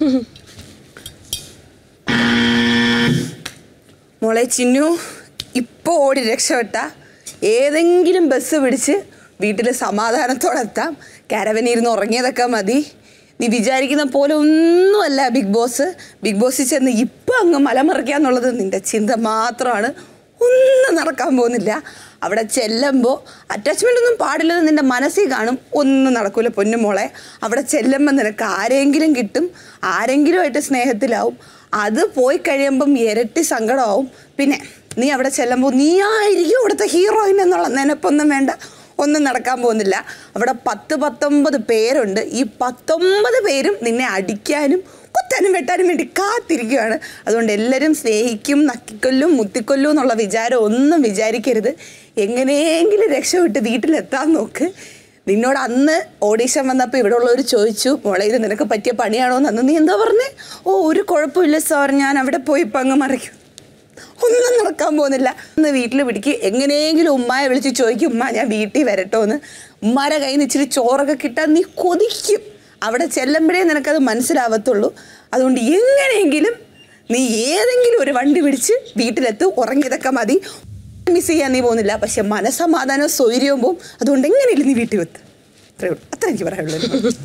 മോളെ ചിന്നു ഇപ്പോൾ ഓടി രക്ഷപ്പെട്ട ഏതെങ്കിലും ബസ് പിടിച്ച് വീട്ടിൽ സമാധാനത്തോടെ എത്താം കാരവനിരുന്ന് ഉറങ്ങിയതൊക്കെ മതി നീ വിചാരിക്കുന്ന പോലെ ഒന്നുമല്ല ബിഗ് ബോസ് ബിഗ് ബോസിൽ ചെന്ന് ഇപ്പം അങ്ങ് മലമറിക്കുക എന്നുള്ളത് നിന്റെ ചിന്ത മാത്രമാണ് ഒന്നും നടക്കാൻ പോകുന്നില്ല അവിടെ ചെല്ലുമ്പോൾ അറ്റാച്ച്മെൻ്റ് ഒന്നും പാടില്ലെന്ന് നിന്റെ മനസ്സിൽ കാണും ഒന്നും നടക്കൂല പൊന്നുമോളെ അവിടെ ചെല്ലുമ്പോൾ നിനക്ക് ആരെങ്കിലും കിട്ടും ആരെങ്കിലുമായിട്ട് സ്നേഹത്തിലാവും അത് പോയി കഴിയുമ്പം ഇരട്ടി സങ്കടമാവും പിന്നെ നീ അവിടെ ചെല്ലുമ്പോൾ നീ ആയിരിക്കും ഇവിടുത്തെ ഹീറോയിൻ എന്നുള്ള നിനപ്പൊന്നും വേണ്ട ഒന്നും നടക്കാൻ പോകുന്നില്ല അവിടെ പത്ത് പത്തൊമ്പത് പേരുണ്ട് ഈ പത്തൊമ്പത് പേരും നിന്നെ അടിക്കാനും കുത്താനും വെട്ടാനും വേണ്ടി കാത്തിരിക്കുകയാണ് അതുകൊണ്ട് എല്ലാവരും സ്നേഹിക്കും നക്കിക്കൊല്ലും മുത്തിക്കൊല്ലും എന്നുള്ള വിചാരം ഒന്നും വിചാരിക്കരുത് എങ്ങനെയെങ്കിലും രക്ഷപ്പെട്ട് വീട്ടിലെത്താൻ നോക്ക് നിന്നോട് അന്ന് ഓഡീഷൻ വന്നപ്പോൾ ഇവിടെ ഉള്ളവർ ചോദിച്ചു മോളെ ഇത് നിനക്ക് പറ്റിയ പണിയാണോ എന്ന് അന്ന് നീ എന്താ പറഞ്ഞേ ഓ ഒരു കുഴപ്പമില്ല സാർ ഞാൻ അവിടെ പോയി ഇപ്പം അങ്ങ് മറിക്കും ഒന്നും നടക്കാൻ പോകുന്നില്ല ഒന്ന് വീട്ടിൽ പിടിക്ക് എങ്ങനെയെങ്കിലും ഉമ്മായെ വിളിച്ച് ചോദിക്കും ഉമ്മ ഞാൻ വീട്ടിൽ വരട്ടോ എന്ന് ഉമ്മാരെ കയ്യിൽ നിന്ന് ഇച്ചിരി ചോറൊക്കെ കിട്ടാൻ നീ കൊതിക്കും അവിടെ ചെല്ലുമ്പോഴേ നിനക്കത് മനസ്സിലാവത്തുള്ളൂ അതുകൊണ്ട് എങ്ങനെയെങ്കിലും നീ ഏതെങ്കിലും ഒരു വണ്ടി പിടിച്ച് വീട്ടിലെത്തും ഉറങ്ങിയതൊക്കെ മതി മിസ് ചെയ്യാൻ നീ പോകുന്നില്ല പക്ഷെ മനസമാധാനവും സൗകര്യവും പോവും അതുകൊണ്ട് എങ്ങനെയില്ല നീ വീട്ടിൽ വെത്ത് അത്രേ ഉള്ളൂ അത്ര എനിക്ക് പറയാനുള്ളൂ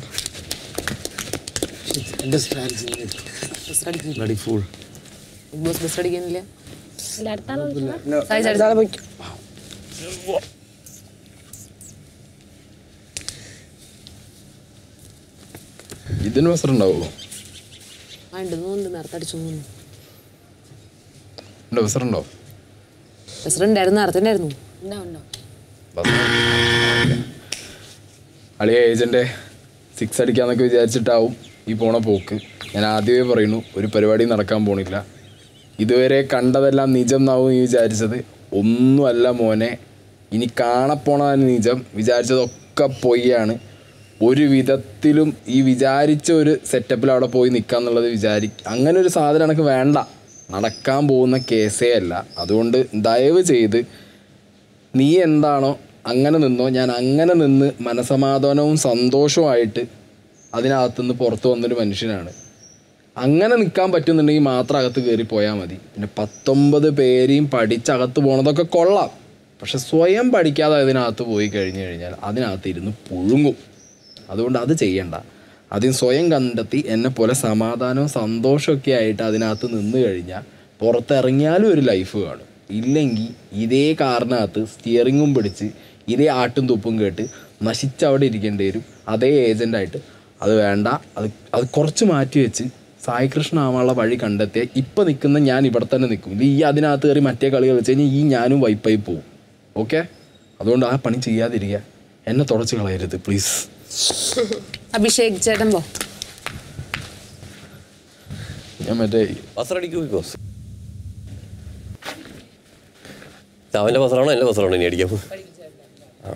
എന്റെ strategy bloody fool big boss ബസ് അടിക്കാനില്ല അടുത്ത സായി ചേട്ടാ ഇതിന് വസ്ത്രം ഉണ്ടാവുമോ ആ ഉണ്ട് തോന്നുന്നുണ്ട് നേരത്തെ അടിച്ചു തോന്നുന്നു എൻ്റെ വസ്ത്രം ഉണ്ടോ ബസ് ഉണ്ടായിരുന്നു നേരത്തെ ഉണ്ടായിരുന്നു അളിയ ഏജൻ്റെ സിക്സ് അടിക്കാന്നൊക്കെ വിചാരിച്ചിട്ടാവും ഈ പോണ പോക്ക് ഞാൻ ആദ്യമേ പറയുന്നു ഒരു പരിപാടി നടക്കാൻ പോണില്ല ഇതുവരെ കണ്ടതെല്ലാം നിജം എന്നാവും നീ വിചാരിച്ചത് ഒന്നുമല്ല മോനെ ഇനി കാണപ്പോണ നിജം വിചാരിച്ചതൊക്കെ പൊയ്യാണ് ഒരു വിധത്തിലും ഈ വിചാരിച്ച ഒരു സെറ്റപ്പിൽ അവിടെ പോയി നിൽക്കുക എന്നുള്ളത് വിചാരി അങ്ങനെ ഒരു സാധനം എനിക്ക് വേണ്ട നടക്കാൻ പോകുന്ന കേസേ അല്ല അതുകൊണ്ട് ദയവ് ചെയ്ത് നീ എന്താണോ അങ്ങനെ നിന്നോ ഞാൻ അങ്ങനെ നിന്ന് മനസമാധാനവും സന്തോഷവുമായിട്ട് അതിനകത്തുനിന്ന് പുറത്ത് വന്നൊരു മനുഷ്യനാണ് അങ്ങനെ നിൽക്കാൻ പറ്റുന്നുണ്ടെങ്കിൽ മാത്രം അകത്ത് കയറി പോയാൽ മതി പിന്നെ പത്തൊമ്പത് പേരെയും പഠിച്ചകത്ത് പോണതൊക്കെ കൊള്ളാം പക്ഷെ സ്വയം പഠിക്കാതെ അതിനകത്ത് പോയി കഴിഞ്ഞു കഴിഞ്ഞാൽ അതിനകത്ത് ഇരുന്ന് പുഴുങ്ങും അതുകൊണ്ട് അത് ചെയ്യണ്ട ആദ്യം സ്വയം കണ്ടെത്തി എന്നെ പോലെ സമാധാനവും സന്തോഷമൊക്കെ ആയിട്ട് അതിനകത്ത് നിന്ന് കഴിഞ്ഞാൽ പുറത്തിറങ്ങിയാലും ഒരു ലൈഫ് കാണും ഇല്ലെങ്കിൽ ഇതേ കാറിനകത്ത് സ്റ്റിയറിങ്ങും പിടിച്ച് ഇതേ ആട്ടും തുപ്പും കേട്ട് നശിച്ചവിടെ ഇരിക്കേണ്ടി വരും അതേ ഏജൻ്റായിട്ട് അത് വേണ്ട അത് അത് കുറച്ച് മാറ്റി വെച്ച് സായികൃഷ്ണ ആവാനുള്ള വഴി കണ്ടെത്തിയ ഇപ്പം നിൽക്കുന്ന ഞാൻ ഇവിടെ തന്നെ നിൽക്കും ഇല്ല ഈ അതിനകത്ത് കയറി മറ്റേ കളി കളിച്ച് കഴിഞ്ഞാൽ ഈ ഞാനും വൈപ്പായി പോവും ഓക്കെ അതുകൊണ്ട് ആ പണി ചെയ്യാതിരിക്കുക എന്നെ തുടച്ച് കളയരുത് പ്ലീസ് അഭിഷേക് ചേട്ടൻ പോ ഞാൻ മറ്റേ വസ്ത്രടിക്കൂ ബിഗ് ബോസ് അവൻ്റെ വസ്ത്രമാണോ എൻ്റെ വസ്ത്രമാണോ ഇനി അടിക്കാൻ പോകുന്നത്? ആ.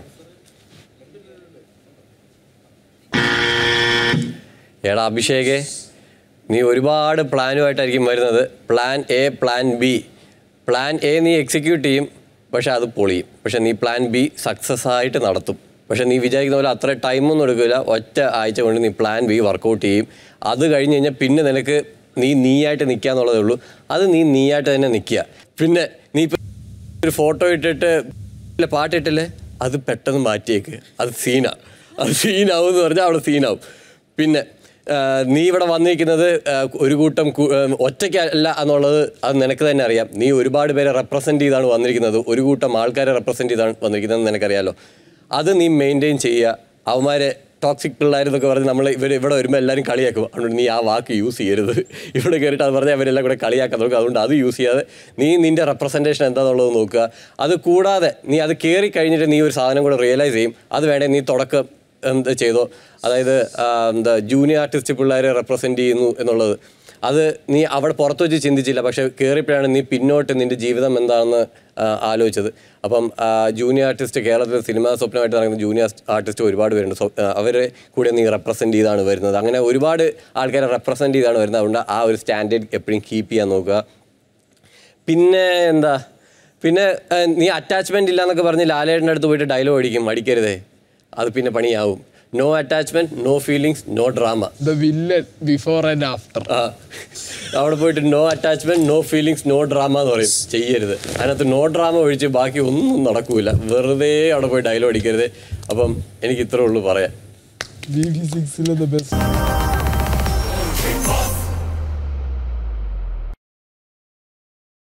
എടാ അഭിഷേകേ നീ ഒരുപാട് പ്ലാനുമായിട്ടായിരിക്കും വരുന്നത് plan A plan B plan A നീ എക്സിക്യൂട്ട് ചെയ്യും പക്ഷെ അത് പൊളിയും പക്ഷെ നീ പ്ലാൻ ബി സക്സസ് ആയിട്ട് നടത്തും പക്ഷെ നീ വിചാരിക്കുന്ന പോലെ അത്ര ടൈമൊന്നും എടുക്കില്ല ഒറ്റ ആഴ്ച കൊണ്ട് നീ പ്ലാൻ ബി വർക്കൗട്ട് ചെയ്യും അത് കഴിഞ്ഞ് കഴിഞ്ഞാൽ പിന്നെ നിനക്ക് നീ നീയായിട്ട് നിൽക്കുക എന്നുള്ളതേ ഉള്ളൂ അത് നീ നീയായിട്ട് തന്നെ നിൽക്കുക പിന്നെ നീ ഇപ്പം ഒരു ഫോട്ടോ ഇട്ടിട്ട് ഇല്ല പാട്ടിട്ടില്ലേ അത് പെട്ടെന്ന് മാറ്റിയേക്ക് അത് സീനാ അത് സീനാവും എന്ന് പറഞ്ഞാൽ അവിടെ സീനാവും പിന്നെ ആ, നീ ഇവിടെ വന്നിരിക്കുന്നത് ആ, ഒരു കൂട്ടം കു- ആ, ഒറ്റയ്ക്കല്ല എന്നുള്ളത് അത് നിനക്ക് തന്നെ അറിയാം നീ ഒരുപാട് പേരെ റെപ്രസെൻ്റ് ചെയ്താണ് വന്നിരിക്കുന്നത് ഒരു കൂട്ടം ആൾക്കാരെ റെപ്രസെൻ്റ് ചെയ്താണ് വന്നിരിക്കുന്നത് നിനക്കറിയാലോ അത് നീ മെയിൻറ്റെയിൻ ചെയ്യുക അവന്മാരെ ടോക്സിക് പിള്ളേരെന്നൊക്കെ പറഞ്ഞ് നമ്മൾ ഇവർ ഇവിടെ വരുമ്പോൾ എല്ലാവരും കളിയാക്കും അതുകൊണ്ട് നീ ആ വാക്ക് യൂസ് ചെയ്യരുത് ഇവിടെ കയറിയിട്ട് അത് പറഞ്ഞാൽ അവരെല്ലാം കൂടെ കളിയാക്കാൻ നോക്കുക അതുകൊണ്ട് അത് യൂസ് ചെയ്യാതെ നീ നിൻ്റെ റെപ്രസെൻറ്റേഷൻ എന്താണെന്നുള്ളത് നോക്കുക അത് കൂടാതെ നീ അത് കയറി കഴിഞ്ഞിട്ട് നീ ഒരു സാധനം കൂടെ റിയലൈസ് ചെയ്യും അത് വേണേൽ നീ തുടക്കം എന്ത് ചെയ്തോ അതായത് ആ, എന്താ ജൂനിയർ ആർട്ടിസ്റ്റ് പിള്ളേരെ റെപ്രസെൻ്റ് ചെയ്യുന്നു എന്നുള്ളത് അത് നീ അവിടെ പുറത്ത് വെച്ച് ചിന്തിച്ചില്ല പക്ഷെ കയറിയപ്പോഴാണ് നീ പിന്നോട്ട് നിൻ്റെ ജീവിതം എന്താണെന്ന് ആ, ആലോചിച്ചത് അപ്പം ആ, ജൂനിയർ ആർട്ടിസ്റ്റ് കേരളത്തിൽ സിനിമാ സ്വപ്നമായിട്ട് നടക്കുന്ന ജൂനിയർ ആർട്ടിസ്റ്റ് ഒരുപാട് പേരുണ്ട് സ്വ- ആ, അവരെ കൂടെ നീ റെപ്രസെൻ്റ് ചെയ്താണ് വരുന്നത് അങ്ങനെ ഒരുപാട് ആൾക്കാരെ റെപ്രസെൻ്റ് ചെയ്താണ് വരുന്നത് അതുകൊണ്ട് ആ ഒരു സ്റ്റാൻഡേർഡ് എപ്പോഴും കീപ്പ് ചെയ്യാൻ നോക്കുക പിന്നെ എന്താ പിന്നെ ആ, നീ അറ്റാച്ച്മെൻ്റ് ഇല്ല എന്നൊക്കെ പറഞ്ഞ് ലാലേട്ടൻ്റെ അടുത്ത് പോയിട്ട് ഡയലോഗ് അടിക്കും അടിക്കരുതേ അത് പിന്നെ പണിയാവും no attachment no feelings no drama the villain before and after ആ അവിടെ പോയിട്ട് no attachment no feelings no drama എന്ന് പറയും ചെയ്യരുത് അതിനകത്ത് നോ ഡ്രാമ ഒഴിച്ച് ബാക്കി ഒന്നും നടക്കൂല വെറുതെ അവിടെ പോയി ഡയലോഗ് അടിക്കരുത് അപ്പം എനിക്ക് ഇത്രേ ഉള്ളൂ പറയാൻ ബി ബി സിക്സിലെ ദ ബെസ്റ്റ്